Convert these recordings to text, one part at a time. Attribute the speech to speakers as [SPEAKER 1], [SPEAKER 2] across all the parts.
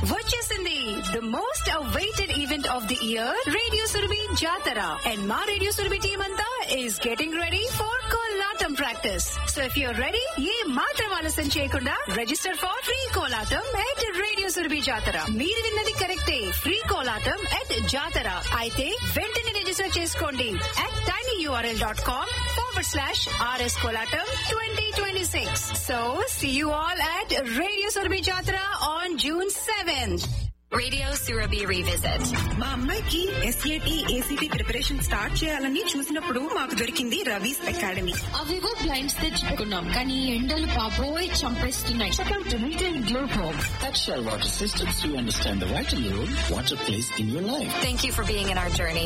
[SPEAKER 1] వచ్చేసింది the most awaited event of the year radio Surabhi Jathara and మా radio Surabhi team అంతా is getting ready for Kolatam practice so if you're ready ఏ మాత్రం ఆలస్యం చేయకుండా register for free Kolatam at radio Surabhi Jathara మీరు విన్నది కరెక్టే ఫ్రీ కోలాటం ఎట్ జాతర అయితే వెంటనే రిజిస్టర్ చేసుకోండి at tiny U R L dot com forward slash R S Kolatam twenty twenty six so see you all at radio Surabhi Jathara on June seventh
[SPEAKER 2] Radio Surabhi Revisit.
[SPEAKER 3] మా అమ్మాయికి SAT ACT preparation start చేయాలని చూసినప్పుడు మాకు దొరికింది రవీస్ అకాడమీ
[SPEAKER 4] అవేవో బ్లైండ్స్ తెచ్చుకున్నాం కానీ ఎండలు బాబోయ్ చంపేస్తున్నాయి
[SPEAKER 5] Check out Remington Glow Home. Extra water systems to understand the vital role water plays in your life.
[SPEAKER 2] Thank you for being in our journey.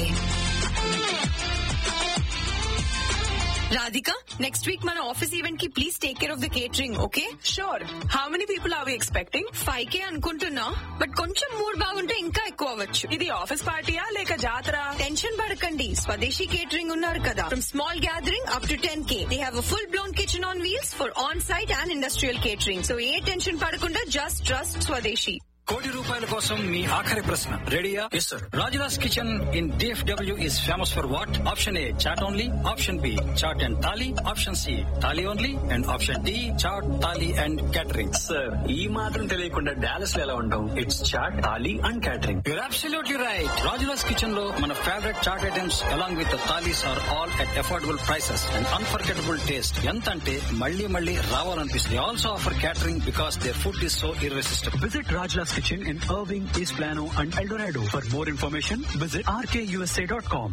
[SPEAKER 3] Radhika next week మన ఆఫీస్ ఈవెంట్ కి please take care of the catering okay sure how many people are we expecting five K అనుకుంటున్నా but కొంచెం mood బాగుంటే ఇంకా ఎక్కువ అవ్వచ్చు ఇది office పార్టీయా లేక జాతర టెన్షన్ పడకండి స్వదేశీ కేటరింగ్ ఉన్నారు కదా from small gathering up to ten K they have full blown kitchen on wheels for on site and industrial catering so ఏ టెన్షన్ పడకుండా జస్ట్ ట్రస్ట్ స్వదేశీ
[SPEAKER 6] కోటి రూపాయల కోసం మీ ఆఖరి ప్రశ్న రెడీయా yes sir Rajulas kitchen in D F W is famous for what option A chaat only option B chaat and thali option C thali only and option D chaat thali and catering
[SPEAKER 7] sir ఈ మాత్రం తెలియకుండా డాలస్ లో ఎలా ఉంటాం it's chaat thali and catering
[SPEAKER 6] you're absolutely right Rajulas kitchen లో మన favourite chaat items along with thalis are all at affordable prices and unforgettable taste ఎంత అంటే మళ్ళీ మళ్ళీ రావాలనిపిస్తుంది also offer catering because their food is so irresistible
[SPEAKER 7] visit Rajlas kitchen in Irving East Plano and Eldorado for more information visit R K U S A dot com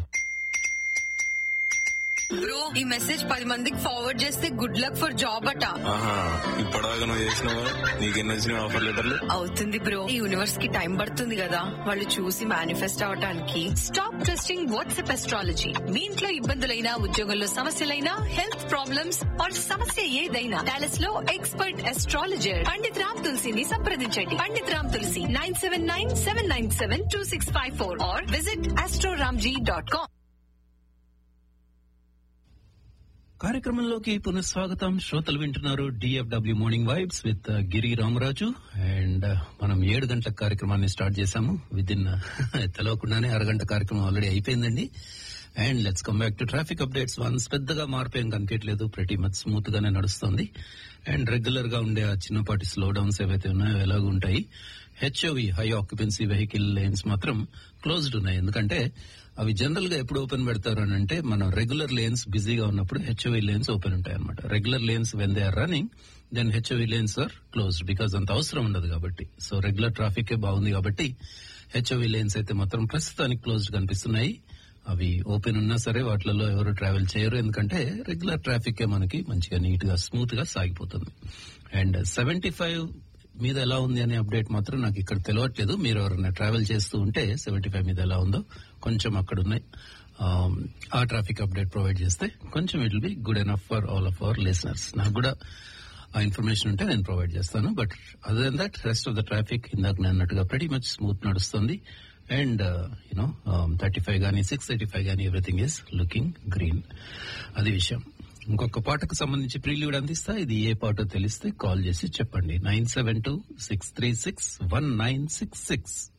[SPEAKER 3] bro ఈ message పది మందికి forward చేస్తే good luck for job అట
[SPEAKER 8] ఆహా ఇప్పటిదాకా నువ్వు చేసినావా నీకెన్ని వచ్చిన ఆఫర్ లెటర్లు
[SPEAKER 3] అవుతుంది బ్రో ఈ యూనివర్స్ కి టైం పడుతుంది కదా వాళ్ళు చూసి మేనిఫెస్ట్ అవటానికి స్టాప్ ట్రస్టింగ్ వాట్సాప్ ఎస్ట్రాలజీ మీ ఇంట్లో ఇబ్బందులైనా ఉద్యోగంలో సమస్యలైనా హెల్త్ ప్రాబ్లమ్స్ ఆర్ సమస్య ఏదైనా డాలస్ లో ఎక్స్పర్ట్ ఎస్ట్రాలజర్ పండిత్ రామ్ తులసిని సంప్రదించండి Pandit Ram Tulasi nine seven nine seven nine seven two six five four or visit Astroramji dot com
[SPEAKER 9] కార్యక్రమంలోకి పునఃస్వాగతం శ్రోతలు వింటున్నారు D F W morning vibes with Giri Ramaraju and మనం ఏడు గంటల కార్యక్రమాన్ని స్టార్ట్ చేశాము విత్ ఇన్ తెలవకుండానే అరగంట కార్యక్రమం ఆల్రెడీ అయిపోయిందండి and let's come back to traffic updates once పెద్దగా మార్పు ఏం కనిపించట్లేదు ప్రతి మచ్ స్మూత్ గానే నడుస్తుంది అండ్ రెగ్యులర్ గా ఉండే ఆ చిన్నపాటి స్లో డౌన్స్ ఏవైతే ఉన్నాయో ఎలాగ ఉంటాయి H O V high occupancy vehicle lanes మాత్రం క్లోజ్డ్ ఉన్నాయి ఎందుకంటే అవి జనరల్ గా ఎప్పుడు ఓపెన్ పెడతారు అని అంటే మన రెగ్యులర్ లేన్స్ బిజీగా ఉన్నప్పుడు హెచ్ఓవి లేన్స్ ఓపెన్ ఉంటాయి అనమాట regular lanes when they are running then H O V lanes are closed because అంత అవసరం ఉండదు కాబట్టి సో రెగ్యులర్ ట్రాఫిక్ బాగుంది కాబట్టి హెచ్ఓవి లేన్స్ అయితే మాత్రం ప్రస్తుతానికి క్లోజ్డ్ కనిపిస్తున్నాయి అవి ఓపెన్ ఉన్నా సరే వాటిలలో ఎవరు ట్రావెల్ చేయరు ఎందుకంటే రెగ్యులర్ ట్రాఫిక్ మనకి మంచిగా నీట్ గా స్మూత్ గా సాగిపోతుంది అండ్ సెవెంటీ ఫైవ్ మీద ఎలా ఉంది అనే అప్డేట్ మాత్రం నాకు ఇక్కడ తెలియట్లేదు మీరు ఎవరైనా ట్రావెల్ చేస్తూ ఉంటే సెవెంటీ ఫైవ్ మీద ఎలా ఉందో కొంచెం అక్కడ ఉన్నాయి ఆమ్, ఆ ట్రాఫిక్ అప్డేట్ ప్రొవైడ్ చేస్తే కొంచెం it be good enough for all of our listeners నాకు కూడా ఆ ఇన్ఫర్మేషన్ ఉంటే నేను ప్రొవైడ్ చేస్తాను but other than that rest of the traffic ఇందాక నేను అన్నట్టుగా ప్రతి మచ్ స్మూత్ నడుస్తుంది అండ్ యూనో థర్టీ ఫైవ్ గానీ సిక్స్ ఎయిటీ ఫైవ్ గానీ ఎవ్రీథింగ్ ఈస్ లుకింగ్ గ్రీన్ అది విషయం ఇంకొక పాటకు సంబంధించి ప్రిల్యూడ్ అందిస్తా ఇది ఏ పాటో తెలిస్తే కాల్ చేసి చెప్పండి nine seven two six three six one nine six six